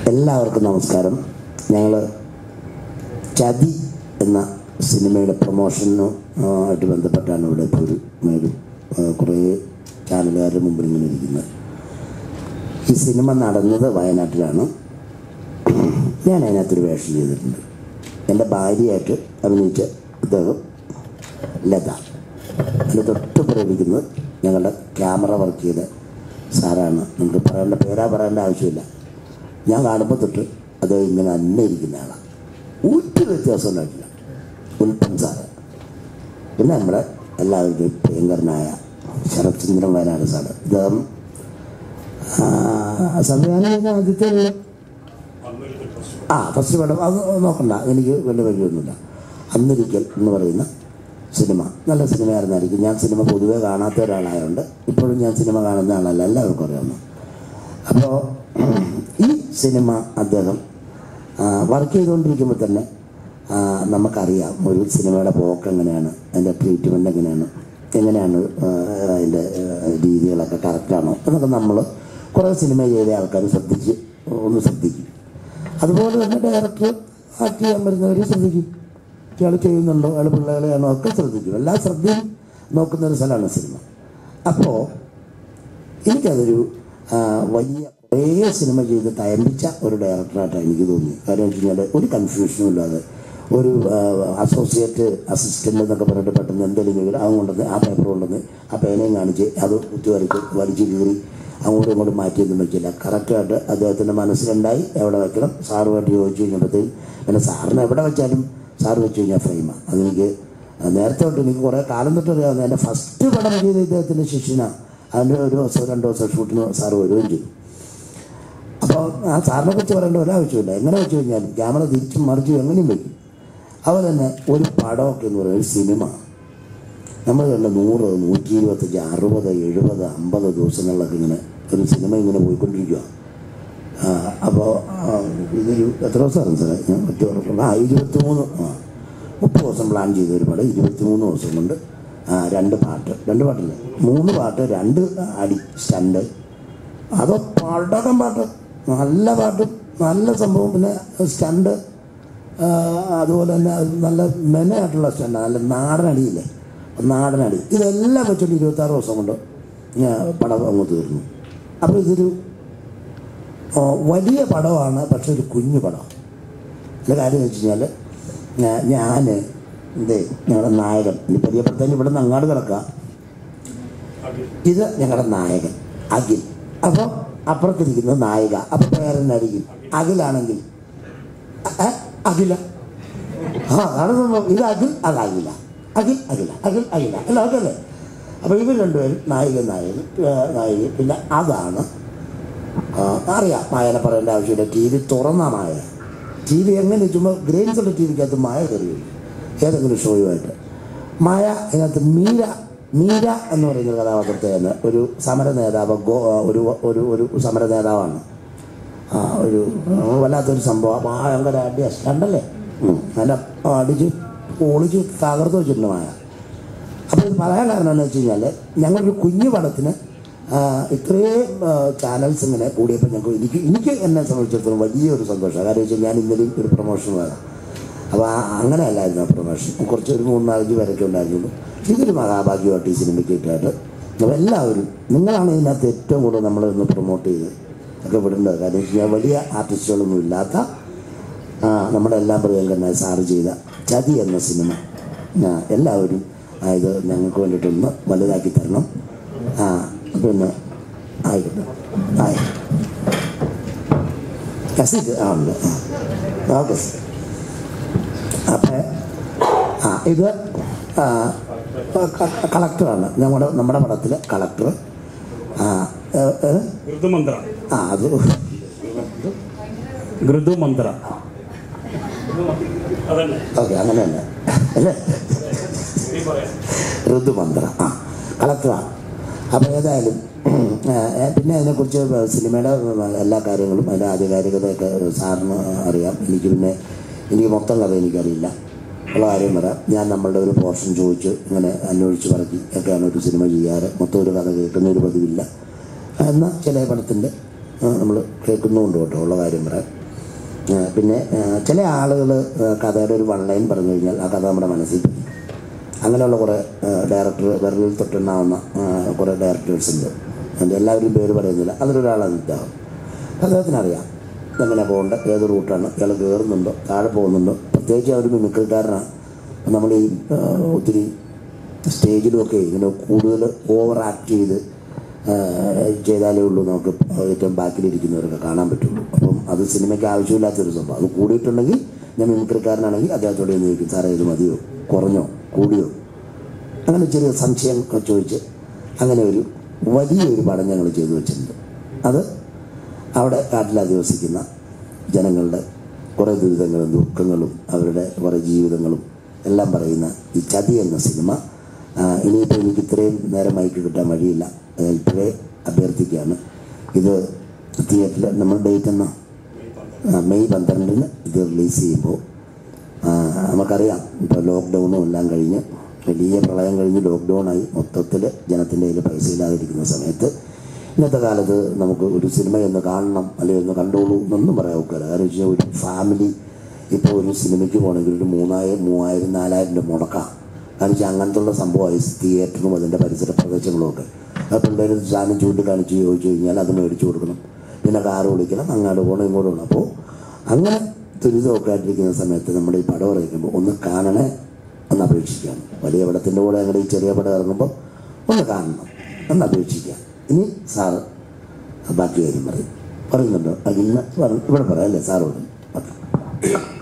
എല്ലാവർക്കും നമസ്കാരം ഞങ്ങൾ ചതി എന്ന സിനിമയുടെ പ്രൊമോഷനു ആ, ആയിട്ട് ബന്ധപ്പെട്ടാണ് ഇവിടെ ഇപ്പോൾ ഒരു ഒരു ആ, കുറേ ചാനലുകാരുടെ മുമ്പിൽ ഇങ്ങനെ ഇരിക്കുന്നത് ഈ സിനിമ നടന്നത് വയനാട്ടിലാണ് ഞാൻ അതിനകത്തൊരു വേഷം ചെയ്തിട്ടുണ്ട് എൻ്റെ ഭാര്യയായിട്ട് അഭിനയിച്ച അദ്ദേഹം ലത അതിൻ്റെ തൊട്ട് പ്രയോഗിക്കുന്നത് ഞങ്ങളുടെ ക്യാമറ വർക്ക് ചെയ്ത സാറാണ് നിങ്ങൾക്ക് പറയേണ്ട പേരാ പറയേണ്ട ആവശ്യമില്ല ഞാൻ കാണുമ്പോൾ തൊട്ട് അത് ഇങ്ങനെ തന്നെ ഇരിക്കുന്ന ആളാണ് ഒരു വ്യത്യാസം ഉണ്ടായിട്ടില്ല ഉൽപ്പൻ സാറ് പിന്നെ നമ്മുടെ എല്ലാവരുടെയും പ്രിയങ്കരനായ ശരത്ചന്ദ്രൻ വയനാട് സാറ് ഇദ്ദേഹം ആ, സംവിധാനം ചെയ്ത ആദ്യത്തെ ആ ഫസ്റ്റ് പടം അത് നോക്കണ്ട എനിക്ക് വലിയ വഴിയൊന്നുമില്ല അന്നൊരിക്കൽ എന്ന് പറയുന്ന സിനിമ നല്ല സിനിമയായിരുന്നായിരിക്കും ഞാൻ സിനിമ പൊതുവേ കാണാത്ത ഒരാളായതുകൊണ്ട് ഇപ്പോഴും ഞാൻ സിനിമ കാണുന്ന ആളല്ല എല്ലാവർക്കും അറിയാവുന്നു അപ്പോൾ ഈ സിനിമ അദ്ദേഹം വർക്ക് ചെയ്തുകൊണ്ടിരിക്കുമ്പോൾ തന്നെ ആ, നമുക്കറിയാം ഒരു സിനിമയുടെ പോക്ക് എങ്ങനെയാണ് അതിൻ്റെ ട്രീറ്റ്മെൻറ്റ് എങ്ങനെയാണ് എങ്ങനെയാണ് ആ, അതിൻ്റെ ആ, രീതികളൊക്കെ കറക്റ്റാണോ എന്നൊക്കെ നമ്മൾ കുറേ സിനിമ ചെയ്ത ആൾക്കാർ ശ്രദ്ധിച്ച് ഒന്ന് ശ്രദ്ധിക്കും അതുപോലെ തന്നെ ഡയറക്ടർ ആക്ട് ചെയ്യാൻ വരുന്നവർ ശ്രദ്ധിക്കും ഇയാൾ ചെയ്യുന്നുണ്ടോ അയാൾ പിള്ളേരെയാണോ ഒക്കെ ശ്രദ്ധിക്കും എല്ലാ ശ്രദ്ധയും നോക്കുന്ന ഒരു സ്ഥലമാണ് സിനിമ അപ്പോൾ എനിക്കതൊരു ആ, വലിയ കുറേ സിനിമ ചെയ്ത് തയമ്പിച്ച ഒരു ഡയറക്ടറായിട്ടാണ് എനിക്ക് തോന്നി കാരണം വെച്ച് കഴിഞ്ഞാൽ ഒരു കൺഫ്യൂഷനും ഇല്ലാതെ ഒരു അസോസിയേറ്റ് അസിസ്റ്റൻ്റ് എന്നൊക്കെ പറഞ്ഞിട്ട് പെട്ടെന്ന് എന്തെങ്കിലും ചെയ്ത് അത് കൊണ്ടുവന്ന് ആ പേപ്പർ കൊണ്ടുവന്ന് ആ പേനയും കാണിച്ച് അത് കുത്തി വരച്ച് വലിച്ച് കീറി അങ്ങോട്ടും ഇങ്ങോട്ടും മാറ്റിയൊന്നും വെച്ചില്ല കറക്റ്റായിട്ട് അദ്ദേഹത്തിൻ്റെ മനസ്സിലുണ്ടായി എവിടെ വെക്കണം സാറുമായിട്ട് ചോദിച്ചു കഴിഞ്ഞപ്പോഴത്തേക്കും പിന്നെ സാറിന് എവിടെ വെച്ചാലും സാറ് വെച്ച് കഴിഞ്ഞാൽ ഫ്രെയിമാണ് അതെനിക്ക് നേരത്തെ തൊട്ട് എനിക്ക് കുറേ കാലം തൊട്ട് അറിയാവുന്ന എൻ്റെ ഫസ്റ്റ് പടം ചെയ്ത ഇദ്ദേഹത്തിൻ്റെ ശിഷ്യനാണ് അതിൻ്റെ ഒരു ദിവസം രണ്ട് ദിവസം ഷൂട്ടിന് സാറ് വരികയും ചെയ്തു അപ്പോൾ ആ സാറിനെ കുറിച്ച് പറയേണ്ട ഒരാവശ്യമില്ല എങ്ങനെ വെച്ച് കഴിഞ്ഞാൽ ക്യാമറ തിരിച്ചും മറിച്ചും എങ്ങനെയും വയ്ക്കും അതുപോലെ തന്നെ ഒരു പടമൊക്കെ എന്ന് പറയുന്നത് ഒരു സിനിമ നമ്മൾ കണ്ട നൂറ് നൂറ്റി ഇരുപത്തഞ്ച് അറുപത് എഴുപത് അമ്പത് ദിവസങ്ങളിലൊക്കെ ഇങ്ങനെ ഒരു സിനിമ ഇങ്ങനെ പോയിക്കൊണ്ടിരിക്കുക അപ്പോൾ ഇതൊരു എത്ര ദിവസമാണ് സാറേ ഞാൻ ഒറ്റ ഉറപ്പുള്ള ആ ഇരുപത്തി മൂന്ന് ആ മുപ്പത് ദിവസം പ്ലാൻ ചെയ്ത ഒരു പടം ഇരുപത്തി മൂന്ന് ദിവസം കൊണ്ട് ആ, രണ്ട് പാട്ട് രണ്ട് പാട്ടില്ല മൂന്ന് പാട്ട് രണ്ട് അടി സ്റ്റണ്ട് അതോ പടകം പാട്ട് നല്ല പാട്ടും നല്ല സംഭവം പിന്നെ സ്റ്റണ്ട് അതുപോലെ തന്നെ നല്ല മെനയായിട്ടുള്ള സ്റ്റണ്ട് നല്ല നാടനടിയില്ലേ നാടനടി ഇതെല്ലാം വെച്ചോണ്ട് ഇരുപത്താറ് ദിവസം കൊണ്ട് ഞാൻ പടം അങ്ങ് തീർന്നു അപ്പോൾ ഇതൊരു ആ, വലിയ പടമാണ് പക്ഷെ ഒരു കുഞ്ഞു പടം എൻ്റെ കാര്യം എന്ന് വെച്ച് കഴിഞ്ഞാൽ ഞാൻ എന്തേ ഞങ്ങളുടെ നായകൻ ഇനി പരിചയപ്പെടുത്താൻ ഇവിടെ നിന്ന് അങ്ങാട് കിടക്കാം ഇത് ഞങ്ങളുടെ നായകൻ അഖിൽ അപ്പോൾ അപ്പുറത്തിരിക്കുന്നത് നായിക അപ്പോൾ പേരെന്നായിരിക്കും അഖിലാണെങ്കിൽ ഏ? അഖില ആ അതാണ് സംഭവം ഇത് അഖിൽ അത് അഖില അഖിൽ അഖില അഖിൽ അഖില അല്ല അതല്ലേ അപ്പോൾ ഇവർ രണ്ടുപേരും നായിക നായകൻ നായിക പിന്നെ അതാണ് ആ, അറിയാം മായനെ പറയേണ്ട ആവശ്യമില്ല ടി വി തുറന്ന മായ ടി വി എങ്ങനെ ചുമ്മാ ഗ്രെയിൻസ് ഉള്ള ടി വിക്കകത്ത് മായ കയറിയില്ല ഏതെങ്കിലും ഷോയുമായിട്ട് മായ ഇതിനകത്ത് മീര മീര എന്ന് പറയുന്ന ഒരു കഥാപാത്രത്തെയാണ് ഒരു സമര നേതാവ് ഗോ ഒരു ഒരു ഒരു സമര നേതാവാണ് ആ ഒരു ആ, വല്ലാത്തൊരു സംഭവം ഭയങ്കര അടി സ്റ്റണ്ടല്ലേ അതിൻ്റെ അടിച്ച് പൊളിച്ച് തകർത്ത് വെച്ചിട്ടുണ്ട് മായ അപ്പോൾ ഇത് പറയാൻ കാരണം എന്താണെന്ന് വെച്ച് കഴിഞ്ഞാൽ ഞങ്ങളൊരു കുഞ്ഞു പടത്തിന് ആ, ഇത്രയും ചാനൽസ് ഇങ്ങനെ കൂടിയപ്പോൾ ഞങ്ങൾക്ക് എനിക്ക് എനിക്ക് എന്നെ സംബന്ധിച്ചിടത്തോളം വലിയൊരു സന്തോഷമാണ് കാരണം വെച്ചാൽ ഞാൻ ഇന്നലെയും ഒരു പ്രൊമോഷൻ വേണം അപ്പോൾ ആ അങ്ങനെയല്ലായിരുന്നു ആ പ്രൊമോഷൻ കുറച്ച് ഒരു മൂന്ന് നാലഞ്ച് പേരൊക്കെ ഉണ്ടായിരുന്നുള്ളൂ ഇതൊരു മഹാഭാഗ്യമായിട്ട് ഈ സിനിമയ്ക്ക് കിട്ടായിട്ട് അപ്പോൾ എല്ലാവരും നിങ്ങളാണ് ഇതിനകത്ത് ഏറ്റവും കൂടുതൽ നമ്മളൊന്ന് പ്രൊമോട്ട് ചെയ്ത് ഒക്കെ വിടേണ്ടത് കാരണം വെച്ച് കഴിഞ്ഞാൽ വലിയ ആർട്ടിസ്റ്റുകളൊന്നും ഇല്ലാത്ത ആ, നമ്മുടെ എല്ലാം പ്രിയങ്കരനായ സാറ് ചെയ്ത ചതി എന്ന സിനിമ ആ, എല്ലാവരും ആ, ഇത് ഞങ്ങൾക്ക് വേണ്ടിയിട്ടൊന്ന് വലുതാക്കി തരണം ആ പിന്നെ ആയിക്കോട്ടെ ആയി കസിറ്റ് ആ ഉണ്ട് ആ ഓക്കെ അപ്പം ആ ഇത് ആ, ക- കളക്ടറാണ് നമ്മുടെ നമ്മുടെ പടത്തിലെ കളക്ടർ ആ ഏ, ഏ, ഋതുമന്ത്ര ആ അത് ഋതുമന്ത്ര അതന്നെ ഓക്കെ അങ്ങനെ തന്നെ അല്ലേ ഋതുമന്ത്ര ആ കളക്ടറാണ് അപ്പോൾ ഏതായാലും ആ, ഏ, പിന്നെ അതിനെക്കുറിച്ച് സിനിമയുടെ എല്ലാ കാര്യങ്ങളും അതിൻ്റെ ആധികാരികതയൊക്കെ സാറിന് അറിയാം എനിക്ക് പിന്നെ എനിക്ക് മൊത്തം കഥ എനിക്കറിയില്ല ഉള്ള കാര്യം പറയാം ഞാൻ നമ്മളുടെ ഒരു പോർഷൻ ചോദിച്ച് ഇങ്ങനെ അന്വേഷിച്ച് പറക്കി ഒക്കെയാണ് ഒരു സിനിമ ചെയ്യാറ് മൊത്തം ഒരു കഥ കേൾക്കുന്ന ഒരു പതിവില്ല എന്നാൽ ചില പടത്തിൻ്റെ നമ്മൾ കേൾക്കുന്നുണ്ട് കേട്ടോ ഉള്ള കാര്യം പറയാം ആ, പിന്നെ ആ, ചില ആളുകൾ കഥയുടെ ഒരു വൺ ലൈൻ പറഞ്ഞു കഴിഞ്ഞാൽ ആ കഥ നമ്മുടെ മനസ്സിൽ പതിയും. അങ്ങനെയുള്ള കുറേ ഡയറക്ടർ വിരലിൽ തൊട്ടുണ്ടാവുന്ന ആ, കുറേ ഡയറക്ടേഴ്സ് ഉണ്ട് അതിൻ്റെ എല്ലാവരും പേര് പറയുന്നില്ല അതിലൊരാളാണ് ഇദ്ദേഹം അദ്ദേഹത്തിന് അറിയാം എങ്ങനെ പോകേണ്ടത് ഏത് റൂട്ടാണ് ഇയാൾ കയറുന്നുണ്ടോ താഴെ പോകുന്നുണ്ടോ പ്രത്യേകിച്ച് ആ ഒരു മിമിക്രിക്കാരനാണ് നമ്മൾ ഈ ആ, ഒത്തിരി സ്റ്റേജിലുമൊക്കെ ഇങ്ങനെ കൂടുതൽ ഓവർ ആക്ട് ചെയ്ത് ആ, ചെയ്താലേ ഉള്ളൂ നമുക്ക് ഏറ്റവും ബാക്കിലിരിക്കുന്നവരൊക്കെ കാണാൻ പറ്റുള്ളൂ അപ്പം അത് സിനിമയ്ക്ക് ആവശ്യമില്ലാത്തൊരു സംഭവം അത് കൂടിയിട്ടുണ്ടെങ്കിൽ ഞാൻ മിമിക്രിക്കാരനാണെങ്കിൽ അദ്ദേഹത്തോട് എന്ന് ചോദിക്കും സാറേ ഇത് മതിയോ കുറഞ്ഞോ കൂടിയോ അങ്ങനെ ചെറിയ സംശയം ചോദിച്ച് അങ്ങനെ ഒരു വലിയൊരു പടം ഞങ്ങൾ ചെയ്തു വെച്ചിട്ടുണ്ട് അത് അവിടെ കാട്ടിൽ അധിവസിക്കുന്ന ജനങ്ങളുടെ കുറേ ദുരിതങ്ങളും ദുഃഖങ്ങളും അവരുടെ കുറേ ജീവിതങ്ങളും എല്ലാം പറയുന്ന ഈ ചതി എന്ന സിനിമ ആ, ഇനിയിപ്പോൾ എനിക്ക് ഇത്രയും നേരം മൈക്ക് കിട്ടാൻ വഴിയില്ല അത് ഇപ്പോഴേ അഭ്യർത്ഥിക്കുകയാണ് ഇത് തിയേറ്ററിൽ നമ്മൾ ഡേറ്റ് എന്നാ ആ, മെയ് പന്ത്രണ്ടിന് ഇത് റിലീസ് ചെയ്യുമ്പോൾ ആ, നമുക്കറിയാം ഇപ്പോൾ ലോക്ക്ഡൗണും എല്ലാം കഴിഞ്ഞ് വലിയ പ്രളയം കഴിഞ്ഞ് ലോക്ക്ഡൗണായി മൊത്തത്തിൽ ജനത്തിൻ്റെ കയ്യിൽ പൈസ ഇല്ലാതിരിക്കുന്ന സമയത്ത് ഇന്നത്തെ കാലത്ത് നമുക്ക് ഒരു സിനിമ ഒന്ന് കാണണം അല്ലെങ്കിൽ ഒന്ന് കണ്ടോളൂ എന്നൊന്നും പറയാൻ ഒക്കില്ല കാരണം വെച്ചാൽ ഒരു ഫാമിലി ഇപ്പോൾ ഒരു സിനിമയ്ക്ക് പോകണമെങ്കിൽ ഒരു മൂന്നായിരം മൂവായിരം നാലായിരം രൂപ മുടക്കാം കാരണം വെച്ചാൽ അങ്ങനത്തെ ഉള്ള സംഭവമായി തിയേറ്ററും അതിൻ്റെ പരിസര പ്രദേശങ്ങളും ഒക്കെ ആ പിള്ളേർ സാധനം ചൂണ്ടിക്കാണിച്ച് ചോദിച്ചു കഴിഞ്ഞാൽ അത് മേടിച്ചു കൊടുക്കണം പിന്നെ കാറ് വിളിക്കണം അങ്ങോട്ട് പോകണം ഇങ്ങോട്ട് പോകണം അപ്പോൾ അങ്ങനെ ദുരിതമൊക്കെ ആയിട്ടിരിക്കുന്ന സമയത്ത് നമ്മൾ ഈ പടം ഇറക്കുമ്പോൾ ഒന്ന് കാണണേ ഒന്ന് അപേക്ഷിക്കാം വലിയ പടത്തിൻ്റെ കൂടെ ഞങ്ങളുടെ ഈ ചെറിയ പടം ഇറങ്ങുമ്പോൾ ഒന്ന് കാണണം ഒന്ന് അപേക്ഷിക്കാം ഇനി സാറ് ബാക്കി കാര്യം പറയും പറയുന്നുണ്ടോ അത് ഇന്ന് പറ- ഇവിടെ പറയാം അല്ലേ സാറ് പറയും ഓക്കെ